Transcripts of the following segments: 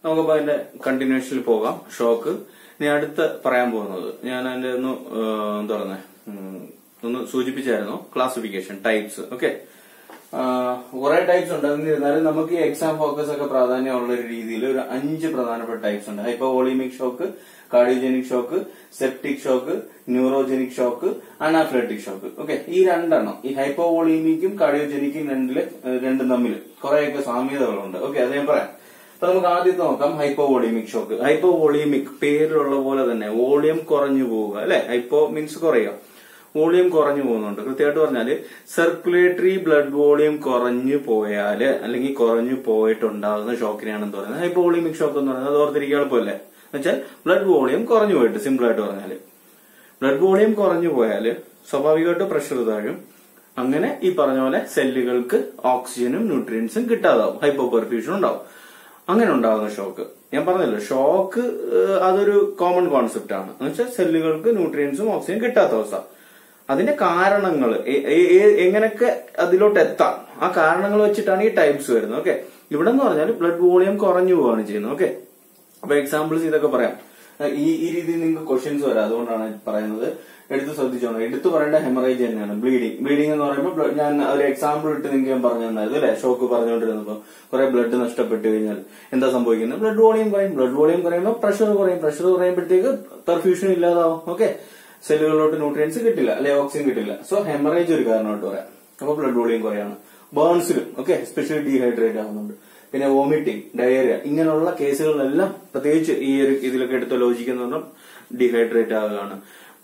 നമുക്കപ്പോ അതിന്റെ കണ്ടിന്യൂഷനിൽ പോകാം ഷോക്ക് ഇനി അടുത്ത് പറയാൻ പോകുന്നത് ഞാൻ അതിന്റെ ഒന്ന് ഏഹ്, എന്താ പറയുന്നത് ഒന്ന് സൂചിപ്പിച്ചായിരുന്നു ക്ലാസിഫിക്കേഷൻ ടൈപ്സ് ഓക്കെ കുറെ ടൈപ്സ് ഉണ്ട് എന്നിരുന്നാലും നമുക്ക് ഈ എക്സാം ഫോക്കസ് ഒക്കെ പ്രാധാന്യമുള്ള ഒരു രീതിയിൽ ഒരു അഞ്ച് പ്രധാനപ്പെട്ട ടൈപ്സ് ഉണ്ട് hypovolemic shock cardiogenic shock septic shock neurogenic shock anaphylactic shock okay ഈ രണ്ടെണ്ണം ഈ ഹൈപ്പോവോളിമിക്കും കാർഡിയോജനിക്കും രണ്ടില് ഏഹ്, രണ്ടും തമ്മിൽ കുറെയൊക്കെ സാമ്യതകളുണ്ട് ഓക്കെ അത് ഞാൻ പറയാം അപ്പൊ നമുക്ക് ആദ്യത്തെ നോക്കാം ഹൈപ്പോവോളിമിക് ഷോക്ക് ഹൈപ്പോവോളിമിക് പേരിലുള്ള പോലെ തന്നെ വോളിയം കുറഞ്ഞു പോവുക അല്ലെ ഹൈപ്പോ മീൻസ് കുറയുക വോളിയം കുറഞ്ഞു പോകുന്നുണ്ട് കൃത്യമായിട്ട് പറഞ്ഞാല് സർക്കുലേറ്ററി ബ്ലഡ് വോളിയം കുറഞ്ഞു പോയാല് അല്ലെങ്കിൽ കുറഞ്ഞു പോയിട്ടുണ്ടാകുന്ന ഷോക്കിനെയാണ് എന്ത് പറയുന്നത് ഹൈപ്പോവോളിമിക് ഷോക്ക് എന്ന് പറയുന്നത് അത് ഓർത്തിരിക്കുക എളുപ്പമല്ലേ എന്നുവെച്ചാൽ ബ്ലഡ് വോളിയം കുറഞ്ഞു പോയിട്ട് സിമ്പിൾ ആയിട്ട് പറഞ്ഞാല് ബ്ലഡ് വോളിയം കുറഞ്ഞു പോയാൽ സ്വാഭാവികമായിട്ട് പ്രഷർ താഴും അങ്ങനെ ഈ പറഞ്ഞ പോലെ സെല്ലുകൾക്ക് ഓക്സിജനും ന്യൂട്രിയൻസും കിട്ടാതാവും ഹൈപ്പോ പെർഫ്യൂഷൻ ഉണ്ടാവും അങ്ങനെ ഉണ്ടാകുന്ന ഷോക്ക് ഞാൻ പറഞ്ഞല്ലോ ഷോക്ക് ഏഹ്, അതൊരു കോമൺ കോൺസെപ്റ്റ് ആണ് എന്ന് വെച്ചാൽ സെല്ലുകൾക്ക് ന്യൂട്രിയൻസും ഓക്സിജനും കിട്ടാത്ത അവസ്ഥ അതിന്റെ കാരണങ്ങൾ എങ്ങനെയൊക്കെ അതിലോട്ട് എത്താം ആ കാരണങ്ങൾ വെച്ചിട്ടാണ് ഈ ടൈപ്സ് വരുന്നത് ഓക്കെ ഇവിടെ എന്ന് പറഞ്ഞാൽ ബ്ലഡ് വോളിയം കുറഞ്ഞു പോവുകയാണ് ചെയ്യുന്നത് ഓക്കെ അപ്പൊ എക്സാമ്പിൾസ് ഇതൊക്കെ പറയാം ഏഹ് ഈ ഈ രീതിയിൽ നിങ്ങൾക്ക് ക്വസ്റ്റ്യൻസ് വരാം അതുകൊണ്ടാണ് പറയുന്നത് എടുത്ത് ശ്രദ്ധിച്ചോണം എടുത്തു പറയേണ്ട ഹെമറേജ് തന്നെയാണ് ബ്ലീഡിങ് ബ്ലീഡിംഗ് എന്ന് പറയുമ്പോൾ blood- ഞാൻ ഒരു എക്സാമ്പിൾ ഇട്ട് നിങ്ങൾക്ക് ഞാൻ പറഞ്ഞു തന്നായിരുന്നു അല്ലെ ഷോക്ക് പറഞ്ഞുകൊണ്ടിരുന്നപ്പോൾ കുറെ ബ്ലഡ് നഷ്ടപ്പെട്ട് കഴിഞ്ഞാൽ എന്താ സംഭവിക്കുന്നത് ബ്ലഡ് വോളിയം കുറയും ബ്ലഡ് വോളിയം കുറയുമ്പോൾ പ്രഷർ കുറയും പ്രഷർ കുറയുമ്പോഴത്തേക്ക് പെർഫ്യൂഷൻ ഇല്ലാതാവും ഓക്കെ സെല്ലുകളിലോട്ട് ന്യൂട്രിയൻസ് കിട്ടില്ല അല്ലെ ഓക്സിജൻ കിട്ടില്ല സോ ഹെമറേജ് ഒരു കാരണമായിട്ട് പറയാം അപ്പൊ ബ്ലഡ് വോളിയം കുറയാണ് ബേൺസിലും ഓക്കെ എസ്പെഷ്യലി ഡീഹൈഡ്രേറ്റ് ആവുന്നുണ്ട് പിന്നെ വോമിറ്റിംഗ് ഡയേറിയ ഇങ്ങനെയുള്ള കേസുകളിലെല്ലാം പ്രത്യേകിച്ച് ഈ ഒരു ഇതിലൊക്കെ എടുത്ത ലോജിക്ക് എന്ന് പറഞ്ഞാൽ ഡീഹൈഡ്രേറ്റ് ആവുകയാണ്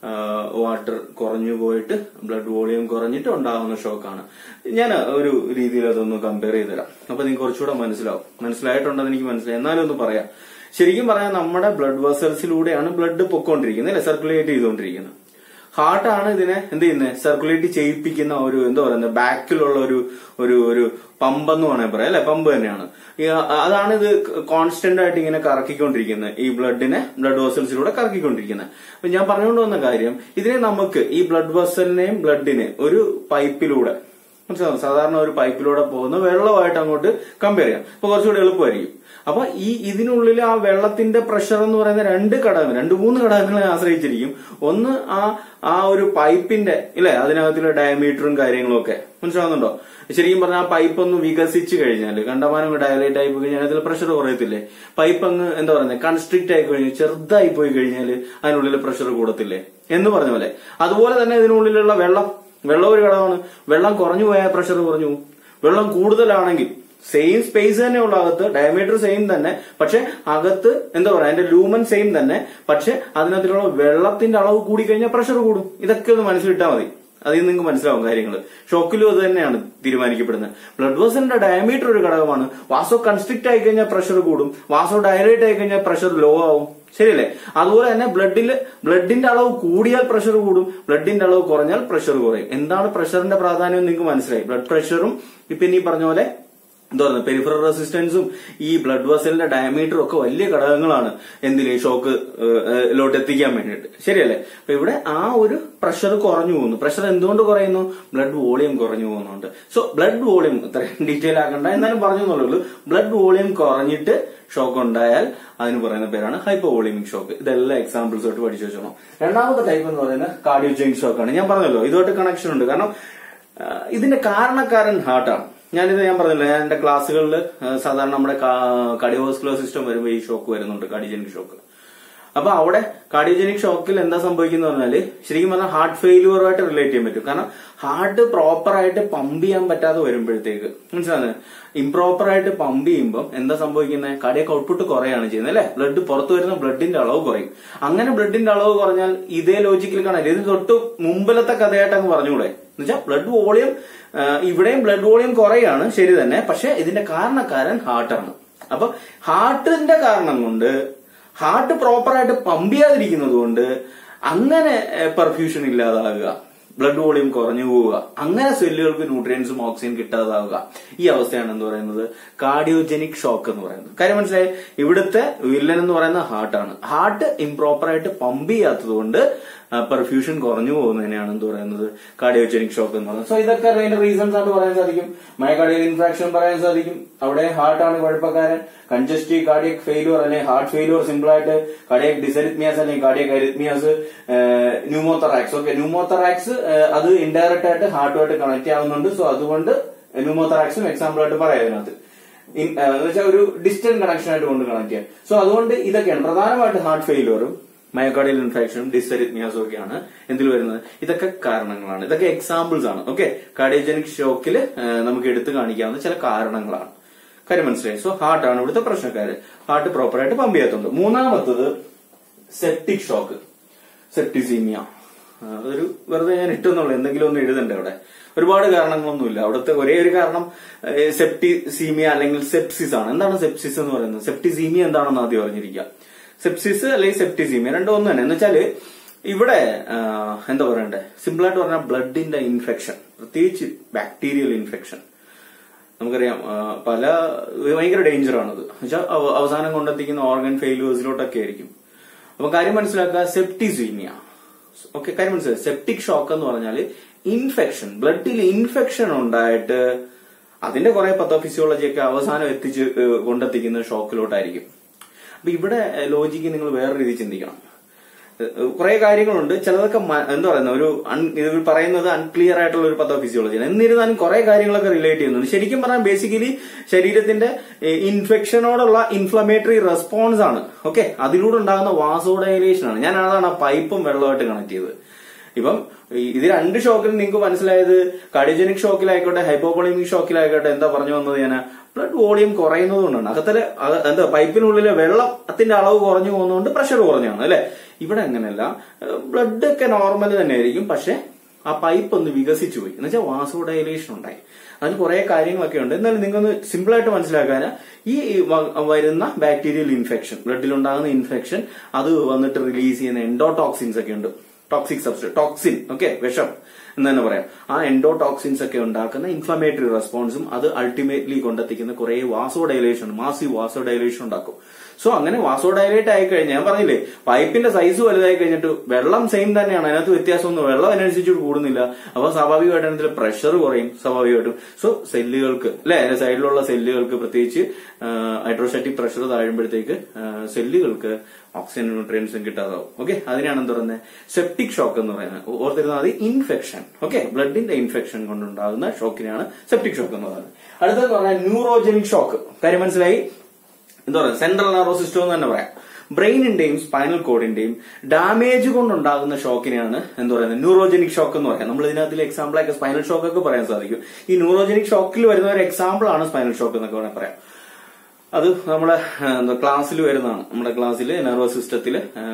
വാട്ടർ കുറഞ്ഞു പോയിട്ട് ബ്ലഡ് വോളിയം കുറഞ്ഞിട്ട് ഉണ്ടാകുന്ന ഷോക്കാണ് ഞാൻ ഒരു രീതിയിൽ അതൊന്ന് കമ്പയർ ചെയ്ത് തരാം അപ്പൊ നിങ്ങൾക്ക് കുറച്ചുകൂടെ മനസ്സിലാവും മനസ്സിലായിട്ടുണ്ടെന്ന് എനിക്ക് മനസ്സിലായി എന്നാലും ഒന്ന് പറയാം ശരിക്കും പറയാൻ നമ്മുടെ ബ്ലഡ് വെസൽസിലൂടെയാണ് ബ്ലഡ് പൊക്കോണ്ടിരിക്കുന്നത് അല്ലെ സർക്കുലേറ്റ് ചെയ്തുകൊണ്ടിരിക്കുന്നത് ഹാർട്ടാണ് ഇതിനെ എന്ത് ചെയ്യുന്നത് സർക്കുലേറ്റ് ചെയ്യിപ്പിക്കുന്ന ഒരു എന്താ പറയുന്നത് ബാക്കിലുള്ള ഒരു ഒരു ഒരു പമ്പ് എന്ന് വേണമെങ്കിൽ പറയാം അല്ലെ പമ്പ് തന്നെയാണ് ഈ അതാണ് ഇത് കോൺസ്റ്റന്റ് ആയിട്ട് ഇങ്ങനെ കറക്കിക്കൊണ്ടിരിക്കുന്നത് ഈ ബ്ലഡിനെ ബ്ലഡ് വെസൽസിലൂടെ കറക്കിക്കൊണ്ടിരിക്കുന്നത് അപ്പൊ ഞാൻ പറഞ്ഞുകൊണ്ട് വന്ന കാര്യം ഇതിനെ നമുക്ക് ഈ ബ്ലഡ് വെസലിനെയും ബ്ലഡിനെ ഒരു പൈപ്പിലൂടെ മനസ്സിലാവും സാധാരണ ഒരു പൈപ്പിലൂടെ പോകുന്ന വെള്ളമായിട്ട് അങ്ങോട്ട് കമ്പയർ ചെയ്യാം അപ്പൊ കുറച്ചുകൂടി എളുപ്പമായിരിക്കും അപ്പൊ ഈ ഇതിനുള്ളിൽ ആ വെള്ളത്തിന്റെ പ്രഷർ എന്ന് പറയുന്ന രണ്ട് ഘടകങ്ങൾ രണ്ട് മൂന്ന് ഘടകങ്ങളെ ആശ്രയിച്ചിരിക്കും ഒന്ന് ആ ആ ഒരു പൈപ്പിന്റെ ഇല്ലേ അതിനകത്തുള്ള ഡയമീറ്ററും കാര്യങ്ങളും ഒക്കെ മനസ്സിലാവുന്നുണ്ടോ ശരിക്കും പറഞ്ഞാൽ ആ പൈപ്പ് ഒന്ന് വികസിച്ചു കഴിഞ്ഞാൽ കണ്ടമാനം ഡയലേറ്റ് ആയി പോയി കഴിഞ്ഞാൽ അതിൽ പ്രഷർ കുറയത്തില്ലേ പൈപ്പ് അങ്ങ് എന്താ പറയുന്നത് കൺസ്ട്രിക്റ്റ് ആയി കഴിഞ്ഞാൽ ചെറുതായി പോയി കഴിഞ്ഞാൽ അതിനുള്ളിൽ പ്രഷർ കൂടത്തില്ലേ എന്ന് പറഞ്ഞ പോലെ അതുപോലെ തന്നെ ഇതിനുള്ളിലുള്ള വെള്ളം വെള്ളം ഒരു ഘടകമാണ് വെള്ളം കുറഞ്ഞു പോയാൽ പ്രഷർ കുറഞ്ഞു പോകും. വെള്ളം കൂടുതലാണെങ്കിൽ സെയിം സ്പേസ് തന്നെ ഉള്ള അകത്ത് ഡയമീറ്റർ സെയിം തന്നെ പക്ഷെ അകത്ത് എന്താ പറയാ അതിന്റെ ലൂമൻ സെയിം തന്നെ പക്ഷെ അതിനകത്തുള്ള വെള്ളത്തിന്റെ അളവ് കൂടി കഴിഞ്ഞാൽ പ്രഷർ കൂടും ഇതൊക്കെ ഒന്ന് മനസ്സിലിട്ടാൽ മതി അതിൽ നിന്ന് നിങ്ങൾക്ക് മനസ്സിലാവും കാര്യങ്ങൾ ഷോക്കിലും അത് തന്നെയാണ് തീരുമാനിക്കപ്പെടുന്നത് ബ്ലഡ് വെസലിന്റെ ഡയമീറ്റർ ഒരു ഘടകമാണ് വാസോ കൺസ്ട്രിക്റ്റ് ആയി കഴിഞ്ഞാൽ പ്രഷർ കൂടും വാസോ ഡയലേറ്റ് ആയി കഴിഞ്ഞാൽ പ്രഷർ ലോ ആവും ശരിയല്ലേ അതുപോലെ തന്നെ ബ്ലഡിൽ ബ്ലഡിന്റെ അളവ് കൂടിയാൽ പ്രഷർ കൂടും ബ്ലഡിന്റെ അളവ് കുറഞ്ഞാൽ പ്രഷർ കുറയും എന്താണ് പ്രഷറിന്റെ പ്രാധാന്യം നിങ്ങൾക്ക് മനസ്സിലായി ബ്ലഡ് പ്രഷറും ഇപ്പൊ ഇനി പറഞ്ഞ പോലെ എന്താ പറയുക പെരിഫറൽ റെസിസ്റ്റൻസും ഈ ബ്ലഡ് വെസലിന്റെ ഡയമീറ്ററും ഒക്കെ വലിയ ഘടകങ്ങളാണ് എന്തിന് ഷോക്ക് ലോട്ട് എത്തിക്കാൻ വേണ്ടിയിട്ട് ശരിയല്ലേ അപ്പൊ ഇവിടെ ആ ഒരു പ്രഷർ കുറഞ്ഞു പോകുന്നു പ്രഷർ എന്തുകൊണ്ട് കുറയുന്നു ബ്ലഡ് വോളിയം കുറഞ്ഞു പോകുന്നുണ്ട് സോ ബ്ലഡ് വോളിയം ഇത്രയും ഡീറ്റെയിൽ ആക്കണ്ട എന്നാലും പറഞ്ഞു എന്നുള്ളൂ ബ്ലഡ് വോളിയം കുറഞ്ഞിട്ട് ഷോക്ക് ഉണ്ടായാൽ അതിന് പറയുന്ന പേരാണ് ഹൈപ്പോവോളിമിക് ഷോക്ക് ഇതെല്ലാം എക്സാമ്പിൾസ് ആയിട്ട് പഠിച്ചു വെച്ചോണം രണ്ടാമത്തെ ടൈപ്പ് എന്ന് പറയുന്നത് കാർഡിയോജനിക് ഷോക്കാണ് ഞാൻ പറഞ്ഞല്ലോ ഇതുമായിട്ട് കണക്ഷൻ ഉണ്ട് കാരണം ആ, ഇതിന്റെ കാരണക്കാരൻ ഹാർട്ടാണ് ഞാനിത് ഞാൻ പറഞ്ഞില്ല ഞാൻ എന്റെ ക്ലാസ്സുകളിൽ സാധാരണ നമ്മുടെ കാർഡിയോവാസ്കുലർ സിസ്റ്റം വരുമ്പോൾ ഈ ഷോക്ക് വരുന്നുണ്ട് കാർഡിയോജനിക് ഷോക്ക് അപ്പൊ അവിടെ കാർഡിയോജനിക് ഷോക്കിൽ എന്താ സംഭവിക്കുന്ന പറഞ്ഞാല് ശരിക്കും പറഞ്ഞാൽ ഹാർട്ട് ഫെയിലുവറുമായിട്ട് റിലേറ്റ് ചെയ്യാൻ പറ്റും കാരണം ഹാർട്ട് പ്രോപ്പർ ആയിട്ട് പമ്പ് ചെയ്യാൻ പറ്റാതെ വരുമ്പോഴത്തേക്ക് മനസ്സിലാകുന്നത് ഇംപ്രോപ്പർ ആയിട്ട് പമ്പ് ചെയ്യുമ്പോൾ എന്താ സംഭവിക്കുന്നത് കാർഡിയക്ക് ഔട്ട്പുട്ട് കുറയാണ് ചെയ്യുന്നത് അല്ലെ ബ്ലഡ് പുറത്തു വരുന്ന ബ്ലഡിന്റെ അളവ് കുറയും അങ്ങനെ ബ്ലഡിന്റെ അളവ് കുറഞ്ഞാൽ ഇതേ ലോജിക്കിൽ കാണാൻ ഇത് തൊട്ട് മുമ്പിലത്തെ കഥയായിട്ട് അങ്ങ് പറഞ്ഞുകൂടെ എന്നുവെച്ചാൽ ബ്ലഡ് വോളിയം ഇവിടെയും ബ്ലഡ് വോളിയം കുറയാണ് ശരി തന്നെ പക്ഷെ ഇതിന്റെ കാരണക്കാരൻ ഹാർട്ടാണ് അപ്പൊ ഹാർട്ടിന്റെ കാരണം കൊണ്ട് ഹാർട്ട് പ്രോപ്പറായിട്ട് പമ്പ് ചെയ്യാതിരിക്കുന്നത് കൊണ്ട് അങ്ങനെ പെർഫ്യൂഷൻ ഇല്ലാതാകുക ബ്ലഡ് വോളിയം കുറഞ്ഞു പോവുക അങ്ങനെ സെല്ലുകൾക്ക് ന്യൂട്രിയൻസും ഓക്സിജൻ കിട്ടാതാവുക ഈ അവസ്ഥയാണ് എന്ന് പറയുന്നത് കാർഡിയോജനിക് ഷോക്ക് എന്ന് പറയുന്നത് കാര്യം മനസ്സിലായി ഇവിടുത്തെ വില്ലൻ എന്ന് പറയുന്നത് ഹാർട്ടാണ് ഹാർട്ട് ഇംപ്രോപ്പർ ആയിട്ട് പമ്പ് ചെയ്യാത്തത് കൊണ്ട് പെർഫ്യൂഷൻ കുറഞ്ഞു പോകുന്നതിനെയാണ് എന്ത് പറയുന്നത് കാർഡിയോജനിക് ഷോക്ക് എന്ന് പറയുന്നത് സോ ഇതൊക്കെ അതിന്റെ റീസൺസ് ആണ് പറയാൻ സാധിക്കും മയോകാർഡിയൽ ഇൻഫ്രാക്ഷൻ പറയാൻ സാധിക്കും അവിടെ ഹാർട്ടാണ് കുഴപ്പക്കാരൻ കൺജസ്റ്റീവ് കാർഡിയക് ഫെയിലുവർ അല്ലെങ്കിൽ ഹാർട്ട് ഫെയിലുവർ സിമ്പിൾ ആയിട്ട് കാർഡിയക് ഡിസരിത്മിയാസ് അല്ലെങ്കിൽ cardiac arrhythmias pneumothorax okay pneumothorax അത് ഇൻഡയറക്റ്റ് ആയിട്ട് ഹാർട്ടുമായിട്ട് കണക്ട് ആവുന്നുണ്ട് സോ അതുകൊണ്ട് ന്യൂമോത്തറാക്സും എക്സാമ്പിൾ ആയിട്ട് പറയാം ഇതിനകത്ത് ഇൻ- ആ, എന്ന് വെച്ചാൽ ഒരു ഡിസ്റ്റന്റ് കണക്ഷൻ ആയിട്ട് കൊണ്ട് കണക്ട് ചെയ്യാം സോ അതുകൊണ്ട് ഇതൊക്കെയാണ് പ്രധാനമായിട്ട് ഹാർട്ട് ഫെയിലുവറും മയോകാർഡിയൽ ഇൻഫെക്ഷനും ഡിസരിത്മിയാസും ഒക്കെയാണ് എന്തിൽ വരുന്നത് ഇതൊക്കെ കാരണങ്ങളാണ് ഇതൊക്കെ എക്സാമ്പിൾസ് ആണ് ഓക്കെ കാർഡിയോജനിക് ഷോക്കിൽ നമുക്ക് എടുത്തു കാണിക്കാവുന്ന ചില കാരണങ്ങളാണ് കാര്യം മനസ്സിലായി സോ ഹാർട്ടാണ് ഇവിടുത്തെ പ്രശ്നക്കാര് ഹാർട്ട് പ്രോപ്പറായിട്ട് പമ്പ് ചെയ്യാത്തുണ്ട് മൂന്നാമത്തത് സെപ്റ്റിക് ഷോക്ക് സെപ്റ്റിസീമിയ ആ, അതൊരു വെറുതെ ഞാൻ ഇട്ടെന്നുള്ള എന്തെങ്കിലും ഒന്ന് എഴുതണ്ടേ അവിടെ ഒരുപാട് കാരണങ്ങളൊന്നുമില്ല അവിടുത്തെ ഒരേ ഒരു കാരണം സെപ്റ്റിസീമിയ അല്ലെങ്കിൽ സെപ്സിസ് ആണ് എന്താണ് സെപ്സിസ് എന്ന് പറയുന്നത് സെപ്റ്റിസീമിയ എന്താണെന്ന് ആദ്യം അറിഞ്ഞിരിക്കുക സെപ്സിസ് അല്ലെങ്കിൽ സെപ്റ്റിസീമിയ രണ്ടും ഒന്ന് തന്നെ എന്ന് വെച്ചാല് ഇവിടെ ആ, എന്താ പറയണ്ടേ സിമ്പിൾ ആയിട്ട് പറഞ്ഞാൽ ബ്ലഡിന്റെ ഇൻഫെക്ഷൻ പ്രത്യേകിച്ച് ബാക്ടീരിയൽ ഇൻഫെക്ഷൻ നമുക്കറിയാം ആ, പല ഭയങ്കര ഡേഞ്ചർ ആണത് എന്നുവെച്ചാൽ അവസാനം കൊണ്ടെത്തിക്കുന്ന ഓർഗൻ ഫെയിലുവേഴ്സിലോട്ടൊക്കെ ആയിരിക്കും അപ്പൊ കാര്യം മനസ്സിലാക്കുക സെപ്റ്റിസീമിയ ഓക്കെ കാര്യം മനസ്സിലായി സെപ്റ്റിക് ഷോക്ക് എന്ന് പറഞ്ഞാൽ ഇൻഫെക്ഷൻ ബ്ലഡിൽ ഇൻഫെക്ഷൻ ഉണ്ടായിട്ട് അതിന്റെ കുറെ പത്തോഫിസിയോളജി ഒക്കെ അവസാനം എത്തിച്ച് ഏഹ്, കൊണ്ടെത്തിക്കുന്ന ഷോക്കിലോട്ടായിരിക്കും അപ്പൊ ഇവിടെ ലോജിക്ക് നിങ്ങൾ വേറെ രീതി ചിന്തിക്കണം കുറെ കാര്യങ്ങളുണ്ട് ചിലതൊക്കെ മ- എന്താ പറയുന്നത് ഒരു un- ഇത് പറയുന്നത് അൺക്ലിയർ ആയിട്ടുള്ള ഒരു പത്തോഫിസിയോളജിയാണ് എന്നിരുന്നാലും കുറെ കാര്യങ്ങളൊക്കെ റിലേറ്റ് ചെയ്യുന്നുണ്ട് ശരിക്കും പറഞ്ഞാൽ ബേസിക്കലി ശരീരത്തിന്റെ ഇൻഫെക്ഷനോടുള്ള ഇൻഫ്ലമേറ്ററി റെസ്പോൺസ് ആണ് ഓക്കെ അതിലൂടെ ഉണ്ടാകുന്ന വാസോഡൈലേഷൻ ആണ് ഞാൻ അതാണ് ആ പൈപ്പും വെള്ളമായിട്ട് കണക്ട് ചെയ്തത് ഇപ്പം ഈ- ഇത് രണ്ട് ഷോക്കിൽ നിങ്ങൾക്ക് മനസ്സിലായത് കാർഡിയോജനിക് ഷോക്കിലായിക്കോട്ടെ ഹൈപ്പോപൊളിമിക് ഷോക്കിലായിക്കോട്ടെ എന്താ പറഞ്ഞു വന്നത് ഞാൻ ബ്ലഡ് വോളിയം കുറയുന്നത് കൊണ്ടാണ് അകത്തിലെ അക- എന്താ പൈപ്പിനുള്ളിലെ വെള്ളത്തിന്റെ അളവ് കുറഞ്ഞു പോകുന്നതുകൊണ്ട് പ്രഷർ കുറഞ്ഞാണ് അല്ലെ ഇവിടെ അങ്ങനെയല്ല ബ്ലഡ് ഒക്കെ നോർമൽ തന്നെ ആയിരിക്കും പക്ഷെ ആ പൈപ്പ് ഒന്ന് വികസിച്ചു പോയി എന്ന് വെച്ചാൽ വാസോഡൈലേഷൻ ഉണ്ടായി അതിന് കുറെ കാര്യങ്ങളൊക്കെ ഉണ്ട് എന്നാലും നിങ്ങൾക്കൊന്ന് സിമ്പിൾ ആയിട്ട് മനസ്സിലാക്കാൻ ഈ വ- വരുന്ന ബാക്ടീരിയൽ ഇൻഫെക്ഷൻ ബ്ലഡിൽ ഉണ്ടാകുന്ന ഇൻഫെക്ഷൻ അത് വന്നിട്ട് റിലീസ് ചെയ്യുന്ന എൻഡോടോക്സിൻസ് ഒക്കെ ഉണ്ട് ടോക്സിക് സബ്സ്റ്റൻസ് ടോക്സിൻ ഓക്കെ വിഷം എന്ന് തന്നെ പറയാം ആ എൻഡോടോക്സിൻസ് ഒക്കെ ഉണ്ടാക്കുന്ന ഇൻഫ്ലമേറ്ററി റെസ്പോൺസും അത് അൾട്ടിമേറ്റ്ലി കൊണ്ടെത്തിക്കുന്ന കുറെ vasodilation massive vasodilation ഉണ്ടാക്കും സോ അങ്ങനെ വാസോ ഡയലേറ്റ് ആയി കഴിഞ്ഞാൽ ഞാൻ പറഞ്ഞില്ലേ പൈപ്പിന്റെ സൈസ് വലുതായി കഴിഞ്ഞിട്ട് വെള്ളം സെയിം തന്നെയാണ് അതിനകത്ത് വ്യത്യാസമൊന്നും വെള്ളം അതിനനുസരിച്ച് കൂടുന്നില്ല അപ്പൊ സ്വാഭാവികമായിട്ടും അതിന്റെ പ്രഷർ കുറയും സ്വാഭാവികമായിട്ടും സോ സെല്ലുകൾക്ക് അല്ലെ അതിന്റെ സൈഡിലുള്ള സെല്ലുകൾക്ക് പ്രത്യേകിച്ച് ഹൈഡ്രോസ്റ്റാറ്റിക് പ്രഷർ താഴുമ്പോഴത്തേക്ക് സെല്ലുകൾക്ക് ഓക്സിജൻ ന്യൂട്രിയൻസും കിട്ടാതാവും ഓക്കെ അതിനാണ് എന്ത് പറയുന്നത് സെപ്റ്റിക് ഷോക്ക് എന്ന് പറയുന്നത് ഓർത്തിരുന്നാൽ മതി ഇൻഫെക്ഷൻ ഓക്കെ ബ്ലഡിന്റെ ഇൻഫെക്ഷൻ കൊണ്ടുണ്ടാകുന്ന ഷോക്കിനെയാണ് സെപ്റ്റിക് ഷോക്ക് എന്ന് പറയുന്നത് അടുത്തത് പറഞ്ഞാൽ ന്യൂറോജനിക് ഷോക്ക് കാര്യം മനസ്സിലായി എന്താ പറയുക സെൻട്രൽ നെർവസ് സിസ്റ്റം എന്ന് തന്നെ പറയാം ബ്രെയിനിന്റെയും സ്പൈനൽ കോഡിന്റെയും ഡാമേജ് കൊണ്ടുണ്ടാകുന്ന ഷോക്കിനെയാണ് എന്താ പറയുന്നത് ന്യൂറോജനിക് ഷോക്ക് എന്ന് പറയാം നമ്മൾ ഇതിനകത്തിൽ എക്സാമ്പിൾ ആയിട്ട് സ്പൈനൽ ഷോക്ക് ഒക്കെ പറയാൻ സാധിക്കും ഈ ന്യൂറോജനിക് ഷോക്കിൽ വരുന്ന ഒരു എക്സാമ്പിൾ ആണ് സ്പൈനൽ ഷോക്ക് എന്നൊക്കെ വേണമെങ്കിൽ പറയാം അത് നമ്മുടെ ക്ലാസ്സിൽ വരുന്നതാണ് നമ്മുടെ ക്ലാസ്സിൽ നെർവസ് സിസ്റ്റത്തിൽ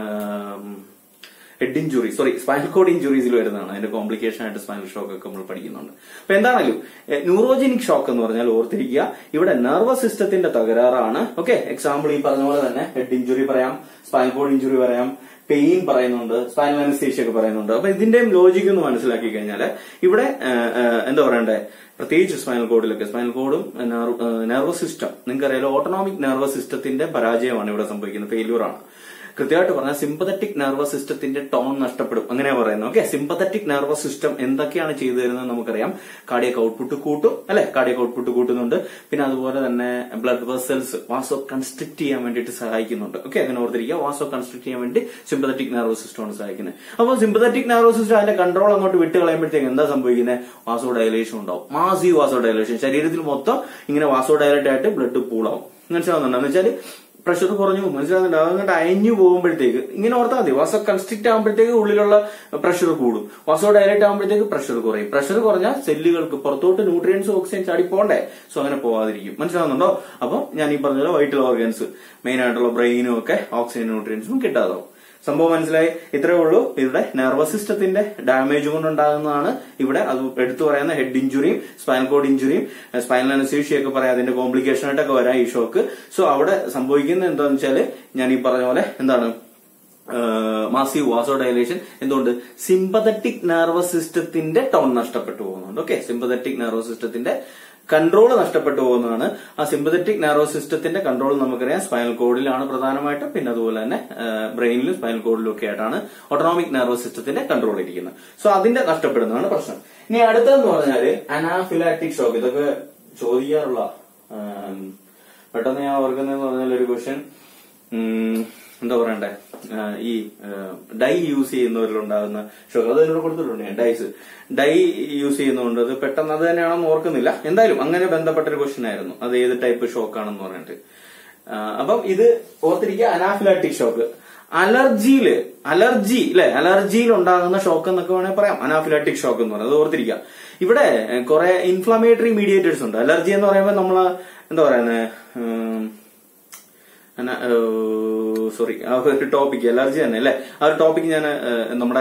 head injury sorry spinal cord ഇഞ്ചുറീസിൽ വരുന്നതാണ് അതിന്റെ കോംപ്ലിക്കേഷൻ ആയിട്ട് സ്പൈനൽ ഷോക്ക് ഒക്കെ നമ്മൾ പഠിക്കുന്നുണ്ട് അപ്പൊ എന്താണെങ്കിലും ന്യൂറോജനിക് ഷോക്ക് എന്ന് പറഞ്ഞാൽ ഓർത്തിരിക്കുക ഇവിടെ നെർവസ് സിസ്റ്റത്തിന്റെ തകരാറാണ് ഓക്കെ എക്സാമ്പിൾ ഈ പറഞ്ഞ പോലെ തന്നെ ഹെഡ് ഇഞ്ചുറി പറയാം സ്പൈനൽ കോഡ് ഇഞ്ചുറി പറയാം പെയിൻ പറയുന്നുണ്ട് സ്പൈനൽ അനസ്തേഷ്യ ഒക്കെ പറയുന്നുണ്ട് അപ്പൊ ഇതിന്റെയും ലോജിക് ഒന്ന് മനസ്സിലാക്കി കഴിഞ്ഞാൽ ഇവിടെ ആ, ആ, എന്താ പറയണ്ടേ പ്രത്യേകിച്ച് സ്പൈനൽ കോഡിലൊക്കെ സ്പൈനൽ കോഡും നെർവസ് സിസ്റ്റം നിങ്ങൾക്കറിയാലോ ഓട്ടോണോമിക് നെർവസ് സിസ്റ്റത്തിന്റെ പരാജയമാണ് ഇവിടെ സംഭവിക്കുന്നത് ഫെയില്യൂർ ആണ് കൃത്യമായിട്ട് പറഞ്ഞാൽ സിമ്പത്തറ്റിക് നെർവസ് സിസ്റ്റത്തിന്റെ ടോൺ നഷ്ടപ്പെടും അങ്ങനെ പറയുന്നത് ഓക്കെ സിമ്പത്തറ്റിക് നെർവസ് സിസ്റ്റം എന്തൊക്കെയാണ് ചെയ്തു തരുന്നത് നമുക്കറിയാം കാർഡിയക് ഔട്ട്പുട്ട് കൂട്ടും അല്ലെ കാർഡിയക് ഔട്ട്പുട്ട് കൂട്ടുന്നുണ്ട് പിന്നെ അതുപോലെ തന്നെ ബ്ലഡ് വെസൽസ് വാസോ കൺസ്ട്രിക്ട് ചെയ്യാൻ വേണ്ടിയിട്ട് സഹായിക്കുന്നുണ്ട് ഓക്കെ അങ്ങനെ ഓർത്തിരിക്കുക വാസോ കൺസ്ട്രിക്ട് ചെയ്യാൻ വേണ്ടി സിമ്പത്തറ്റിക് നെർവസ് സിസ്റ്റമാണ് സഹായിക്കുന്നത് അപ്പോൾ സിമ്പത്തറ്റിക് നെർവസ് സിസ്റ്റം അതിന്റെ കൺട്രോൾ അങ്ങോട്ട് വിട്ട് കളയുമ്പോഴത്തേക്ക് എന്താ സംഭവിക്കുന്നത് വാസോ ഡയലേഷൻ ഉണ്ടാവും മാസീവ് വാസോ ഡയലേഷൻ ശരീരത്തിൽ മൊത്തം ഇങ്ങനെ വാസോ ഡയലേറ്റ് ആയിട്ട് ബ്ലഡ് പൂളാവും മനസ്സിലാവുന്നുണ്ടോ എന്ന് വെച്ചാൽ പ്രഷർ കുറഞ്ഞു പോകും മനസ്സിലാകുന്നുണ്ട് അതങ്ങോട്ട് അയഞ്ഞു പോകുമ്പോഴത്തേക്ക് ഇങ്ങനെ ഓർത്താൽ മതി വാസോ കൺസ്ട്രിക്റ്റ് ആകുമ്പോഴത്തേക്ക് ഉള്ളിലുള്ള പ്രഷർ കൂടും വാസോ ഡയറക്റ്റ് ആകുമ്പോഴത്തേക്ക് പ്രഷർ കുറയും പ്രഷർ കുറഞ്ഞാൽ സെല്ലുകൾക്ക് പുറത്തോട്ട് ന്യൂട്രിയൻസ് ഓക്സിജൻ ചാടി പോണ്ടേ സോ അങ്ങനെ പോവാതിരിക്കും മനസ്സിലാകുന്നുണ്ടോ അപ്പം ഞാൻ ഈ പറഞ്ഞ പോലെ വൈറ്റൽ ഓർഗൻസ് മെയിൻ ആയിട്ടുള്ള ബ്രെയിനും ഒക്കെ ഓക്സിജൻ ന്യൂട്രിയൻസും കിട്ടാതാവും സംഭവം മനസ്സിലായി ഇത്രേ ഉള്ളൂ ഇവിടെ നെർവസ് സിസ്റ്റത്തിന്റെ ഡാമേജ് കൊണ്ടുണ്ടാകുന്നതാണ് ഇവിടെ അത് എടുത്തു പറയുന്ന ഹെഡ് ഇഞ്ചുറിയും സ്പൈനൽ കോഡ് ഇഞ്ചുറിയും സ്പൈനൽ അനസ്തീഷ്യ ഒക്കെ പറയാം അതിന്റെ കോംപ്ലിക്കേഷൻ ആയിട്ടൊക്കെ വരാം ഈ ഷോക്ക് സോ അവിടെ സംഭവിക്കുന്നത് എന്താണെന്ന് വെച്ചാല് ഞാൻ ഈ പറഞ്ഞ പോലെ എന്താണ് മാസീവ് വാസോ ഡയലേഷൻ എന്തുകൊണ്ട് സിമ്പതറ്റിക് നെർവസ് സിസ്റ്റത്തിന്റെ ടോൺ നഷ്ടപ്പെട്ടു പോകുന്നുണ്ട് ഓക്കെ സിമ്പതറ്റിക് നെർവസ് സിസ്റ്റത്തിന്റെ കൺട്രോൾ നഷ്ടപ്പെട്ടു പോകുന്നതാണ് ആ സിമ്പതറ്റിക് നെർവസ് സിസ്റ്റത്തിന്റെ കൺട്രോൾ നമുക്കറിയാം സ്പൈനൽ കോഡിലാണ് പ്രധാനമായിട്ടും പിന്നെ അതുപോലെ തന്നെ ബ്രെയിനിലും സ്പൈനൽ കോഡിലും ഒക്കെ ആയിട്ടാണ് ഓട്ടോണോമിക് നെർവസ് സിസ്റ്റത്തിന്റെ കൺട്രോൾ ഇരിക്കുന്നത് സോ അതിന്റെ നഷ്ടപ്പെടുന്നതാണ് പ്രശ്നം ഇനി അടുത്തതെന്ന് പറഞ്ഞാല് അനാഫിലാറ്റിക് ഷോക്ക് ഇതൊക്കെ ചോദിക്കാറുള്ള ആം, പെട്ടെന്ന് ഞാൻ ഓർക്കുന്നതെന്ന് പറഞ്ഞാൽ ഒരു ക്വസ്റ്റ്യൻ എന്താ പറയണ്ടേ ആ, ഈ ഡൈ യൂസ് ചെയ്യുന്നവരിലുണ്ടാകുന്ന ഷോക്ക് അത് എന്നോട് കൊടുത്തിട്ടുണ്ട് ഞാൻ ഡൈസ് ഡൈ യൂസ് ചെയ്യുന്നതുകൊണ്ട് അത് പെട്ടെന്ന് അത് തന്നെയാണെന്ന് ഓർക്കുന്നില്ല എന്തായാലും അങ്ങനെ ബന്ധപ്പെട്ട ഒരു ക്വസ്റ്റ്യൻ ആയിരുന്നു അത് ഏത് ടൈപ്പ് ഷോക്ക് ആണെന്ന് പറഞ്ഞിട്ട് ആ, അപ്പം ഇത് ഓർത്തിരിക്കുക അനാഫിലാറ്റിക് ഷോക്ക് അലർജിയില് അലർജി അല്ലെ അലർജിയിൽ ഉണ്ടാകുന്ന ഷോക്ക് എന്നൊക്കെ വേണമെങ്കിൽ പറയാം അനാഫിലാറ്റിക് ഷോക്ക് എന്ന് പറയുന്നത് അത് ഓർത്തിരിക്കുക ഇവിടെ കുറെ ഇൻഫ്ലമേറ്ററി മീഡിയേറ്റേഴ്സ് ഉണ്ട് അലർജി എന്ന് പറയുമ്പോൾ നമ്മള് എന്താ പറയുന്നത് സോറി ആ ഒരു ടോപ്പിക് അലർജി തന്നെ അല്ലെ ആ ഒരു ടോപ്പിക് ഞാൻ ഏഹ്, നമ്മുടെ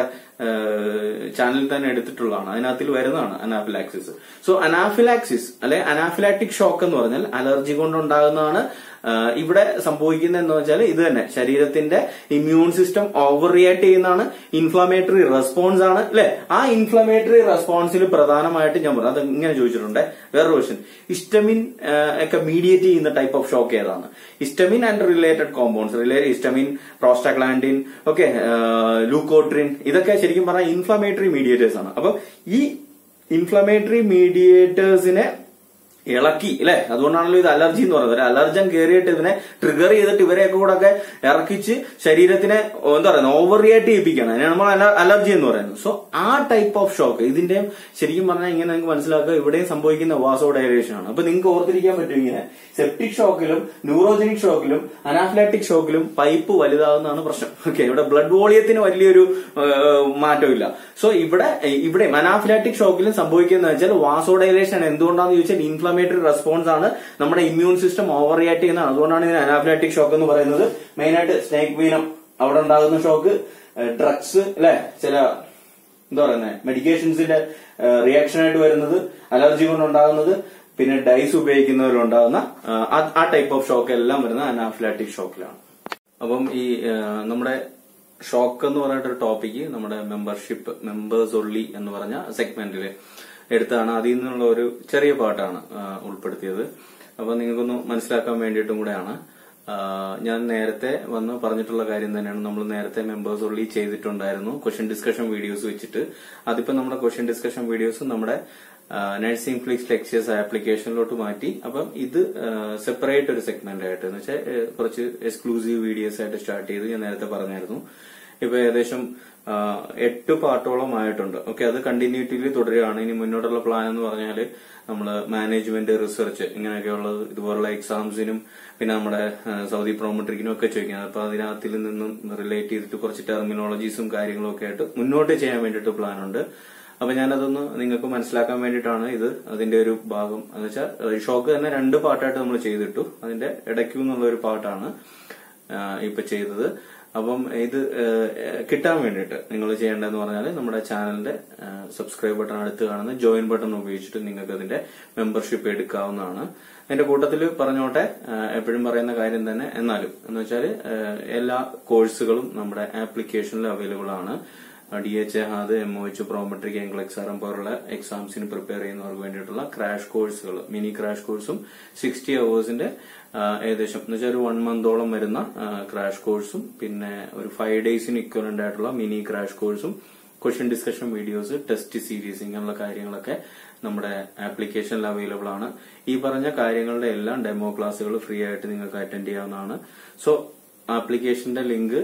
ചാനലിൽ തന്നെ എടുത്തിട്ടുള്ളതാണ് അതിനകത്തിൽ വരുന്നതാണ് അനാഫിലാക്സിസ് സോ അനാഫിലാക്സിസ് അല്ലെ അനാഫിലാക്റ്റിക് ഷോക്ക് എന്ന് പറഞ്ഞാൽ അലർജി കൊണ്ടുണ്ടാകുന്നതാണ് ആഹ്, ഇവിടെ സംഭവിക്കുന്നത് എന്ന് വെച്ചാൽ ഇത് തന്നെ ശരീരത്തിന്റെ ഇമ്മ്യൂൺ സിസ്റ്റം ഓവർ റിയാക്ട് ചെയ്യുന്നതാണ് ഇൻഫ്ലമേറ്ററി റെസ്പോൺസ് ആണ് അല്ലെ ആ ഇൻഫ്ലമേറ്ററി റെസ്പോൺസിൽ പ്രധാനമായിട്ട് ഞാൻ പറഞ്ഞു അത് ഇങ്ങനെ ചോദിച്ചിട്ടുണ്ട് വേറൊരു ക്വസ്റ്റ്യൻ ഇസ്റ്റമിൻ ഒക്കെ മീഡിയേറ്റ് ചെയ്യുന്ന ടൈപ്പ് ഓഫ് ഷോക്ക് ഏതാണ് histamine and related compounds release histamine prostaglandin okay leukotriene ഇതൊക്കെ ശരിക്കും പറഞ്ഞാൽ ഇൻഫ്ലമേറ്ററി മീഡിയേറ്റേഴ്സ് ആണ് അപ്പൊ ഈ ഇൻഫ്ലമേറ്ററി മീഡിയേറ്റേഴ്സിനെ ഇളക്കി അല്ലെ അതുകൊണ്ടാണല്ലോ ഇത് അലർജി എന്ന് പറയുന്നത് ഒരു അലർജൻ കയറിയിട്ട് ഇതിനെ ട്രിഗർ ചെയ്തിട്ട് ഇവരെയൊക്കെ കൂടെ ഒക്കെ ഇറക്കിച്ച് ശരീരത്തിനെ ഓ, എന്താ പറയുന്നത് ഓവർ റിയാക്ട് ചെയ്യിപ്പിക്കണം അതിനാണ് നമ്മൾ അല- അലർജി എന്ന് പറയുന്നത് സോ ആ ടൈപ്പ് ഓഫ് ഷോക്ക് ഇതിന്റെ ശരിക്കും പറഞ്ഞാൽ ഇങ്ങനെ നിങ്ങൾക്ക് മനസ്സിലാക്കുക ഇവിടെയും സംഭവിക്കുന്ന വാസോ ഡയറേഷൻ ആണ് അപ്പൊ നിങ്ങൾക്ക് ഓർത്തിരിക്കാൻ പറ്റും ഇങ്ങനെ സെപ്റ്റിക് ഷോക്കിലും ന്യൂറോജനിക് ഷോക്കിലും അനാഫ്ലാറ്റിക് ഷോക്കിലും പൈപ്പ് വലുതാകുന്നതാണ് പ്രശ്നം ഓക്കെ ഇവിടെ ബ്ലഡ് വോളിയത്തിന് വലിയൊരു ഏഹ്, മാറ്റമില്ല സോ ഇവിടെ ഇവിടെ അനാഫ്ലാറ്റിക് ഷോക്കിലും സംഭവിക്കുന്നത് വെച്ചാൽ വാസോ ഡയലേഷൻ എന്തുകൊണ്ടാണെന്ന് ചോദിച്ചാൽ ഇൻഫ്ലമേറ്ററി റെസ്പോൺസ് ആണ് നമ്മുടെ ഇമ്മ്യൂൺ സിസ്റ്റം ഓവർ റിയാക്ട് ചെയ്യുന്നത് അതുകൊണ്ടാണ് ഇതിന് അനാഫ്ലാറ്റിക് ഷോക്ക് എന്ന് പറയുന്നത് മെയിൻ ആയിട്ട് സ്നേക് വീനം അവിടെ ഉണ്ടാകുന്ന ഷോക്ക് ഡ്രഗ്സ് അല്ലെ ചില എന്താ പറയുന്നത് മെഡിക്കേഷൻസിന്റെ റിയാക്ഷൻ ആയിട്ട് വരുന്നത് അലർജി കൊണ്ടുണ്ടാകുന്നത് പിന്നെ ഡൈസ് ഉപയോഗിക്കുന്നവരുണ്ടാകുന്ന ആ, ആ- ആ ടൈപ്പ് ഓഫ് ഷോക്ക് എല്ലാം വരുന്നത് അനാഫ്ലാറ്റിക് ഷോക്കിലാണ് അപ്പം ഈ ആ, നമ്മുടെ ഷോക്ക് എന്ന് പറഞ്ഞിട്ട് ഒരു ടോപ്പിക്ക് നമ്മുടെ മെമ്പർഷിപ്പ് മെമ്പേഴ്സ് ഒള്ളി എന്ന് പറഞ്ഞ സെഗ്മെന്റിൽ എടുത്താണ് അതിൽ നിന്നുള്ള ഒരു ചെറിയ പാട്ടാണ് ആ, ഉൾപ്പെടുത്തിയത് അപ്പൊ നിങ്ങൾക്കൊന്ന് മനസ്സിലാക്കാൻ വേണ്ടിയിട്ടും കൂടെയാണ് ആ, ഞാൻ നേരത്തെ വന്ന് പറഞ്ഞിട്ടുള്ള കാര്യം തന്നെയാണ് നമ്മൾ നേരത്തെ മെമ്പേഴ്സ് ഉള്ളി ചെയ്തിട്ടുണ്ടായിരുന്നു ക്വസ്റ്റ്യൻ ഡിസ്കഷൻ വീഡിയോസ് വെച്ചിട്ട് അതിപ്പോ നമ്മുടെ ക്വസ്റ്റ്യൻ ഡിസ്കഷൻ വീഡിയോസ് നമ്മുടെ നഴ്സിംഗ് ഫ്ലിക്സ് ലെക്ചേഴ്സ് ആപ്ലിക്കേഷനിലോട്ട് മാറ്റി അപ്പം ഇത് സെപ്പറേറ്റ് ഒരു സെഗ്മെന്റ് ആയിട്ട് എന്ന് വെച്ചാൽ കുറച്ച് എക്സ്ക്ലൂസീവ് വീഡിയോസ് ആയിട്ട് സ്റ്റാർട്ട് ചെയ്ത് ഞാൻ നേരത്തെ പറഞ്ഞായിരുന്നു ഇപ്പൊ ഏകദേശം ആ, എട്ട് പാർട്ടോളം ആയിട്ടുണ്ട് ഓക്കെ അത് കണ്ടിന്യൂറ്റിയിൽ തുടരുകയാണ് ഇനി മുന്നോട്ടുള്ള പ്ലാൻ എന്ന് പറഞ്ഞാൽ നമ്മൾ മാനേജ്മെന്റ് റിസർച്ച് ഇങ്ങനെയൊക്കെയുള്ളത് ഇതുപോലുള്ള എക്സാംസിനും പിന്നെ നമ്മുടെ ആ, സൗദി പ്രോമെട്രിക്കിനും ഒക്കെ ചോദിക്കുന്നത് അപ്പൊ അതിനകത്തിൽ നിന്നും റിലേറ്റ് ചെയ്തിട്ട് കുറച്ച് ടെർമിനോളജീസും കാര്യങ്ങളും ഒക്കെ ആയിട്ട് മുന്നോട്ട് ചെയ്യാൻ വേണ്ടിയിട്ട് പ്ലാൻ ഉണ്ട് അപ്പൊ ഞാനതൊന്ന് നിങ്ങൾക്ക് മനസ്സിലാക്കാൻ വേണ്ടിയിട്ടാണ് ഇത് അതിന്റെ ഒരു ഭാഗം എന്ന് വെച്ചാൽ ഷോക്ക് തന്നെ രണ്ട് പാർട്ടായിട്ട് നമ്മൾ ചെയ്തിട്ടു അതിന്റെ ഇടയ്ക്കു എന്നുള്ള ഒരു പാർട്ടാണ് ആ, ഇപ്പൊ ചെയ്തത് അപ്പം ഇത് ആ, കിട്ടാൻ വേണ്ടിയിട്ട് നിങ്ങൾ ചെയ്യേണ്ടതെന്ന് പറഞ്ഞാൽ നമ്മുടെ ചാനലിന്റെ സബ്സ്ക്രൈബ് ബട്ടൺ അടുത്ത് കാണുന്ന ജോയിൻ ബട്ടൺ ഉപയോഗിച്ചിട്ട് നിങ്ങൾക്ക് അതിന്റെ മെമ്പർഷിപ്പ് എടുക്കാവുന്നതാണ് അതിന്റെ കൂട്ടത്തിൽ പറഞ്ഞോട്ടെ ആ, എപ്പോഴും പറയുന്ന കാര്യം തന്നെ എന്നാലും എന്ന് വെച്ചാൽ എല്ലാ കോഴ്സുകളും നമ്മുടെ ആപ്ലിക്കേഷനിൽ അവൈലബിൾ ആണ് D H HAAD M O H Prometric എങ്കിൽ എക്സാം പോലുള്ള എക്സാംസിന് പ്രിപ്പയർ ചെയ്യുന്നവർക്ക് വേണ്ടിയിട്ടുള്ള ക്രാഷ് കോഴ്സുകൾ മിനി ക്രാഷ് കോഴ്സും സിക്സ്റ്റി അവേഴ്സിന്റെ ഏകദേശം എന്ന് വെച്ചാൽ ഒരു വൺ മന്തോളം വരുന്ന ക്രാഷ് കോഴ്സും പിന്നെ ഒരു ഫൈവ് ഡേയ്സിന് ഇക്വലന്റ് ആയിട്ടുള്ള മിനി ക്രാഷ് കോഴ്സും question discussion videos test series ഇങ്ങനെയുള്ള കാര്യങ്ങളൊക്കെ നമ്മുടെ ആപ്ലിക്കേഷനിൽ അവൈലബിൾ ആണ് ഈ പറഞ്ഞ കാര്യങ്ങളുടെ എല്ലാം ഡെമോ ക്ലാസ്സുകൾ ഫ്രീ ആയിട്ട് നിങ്ങൾക്ക് അറ്റൻഡ് ചെയ്യാവുന്നതാണ് സോ ആപ്ലിക്കേഷന്റെ ലിങ്ക്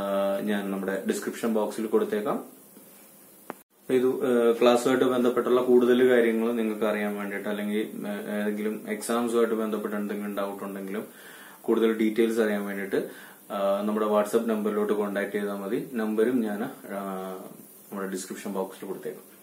ഞാൻ നമ്മുടെ ഡിസ്ക്രിപ്ഷൻ ബോക്സിൽ കൊടുത്തേക്കാം ഇത് ക്ലാസ്സുമായിട്ട് ബന്ധപ്പെട്ടുള്ള കൂടുതൽ കാര്യങ്ങൾ നിങ്ങൾക്ക് അറിയാൻ വേണ്ടിയിട്ട് അല്ലെങ്കിൽ ഏഹ്, ഏതെങ്കിലും എക്സാംസുമായിട്ട് ബന്ധപ്പെട്ട് എന്തെങ്കിലും ഡൗട്ട് ഉണ്ടെങ്കിലും കൂടുതൽ ഡീറ്റെയിൽസ് അറിയാൻ വേണ്ടിയിട്ട് ആഹ്, നമ്മുടെ വാട്സപ്പ് നമ്പറിലോട്ട് കോൺടാക്ട് ചെയ്താൽ മതി നമ്പരും ഞാൻ ആഹ്, നമ്മുടെ ഡിസ്ക്രിപ്ഷൻ ബോക്സിൽ കൊടുത്തേക്കാം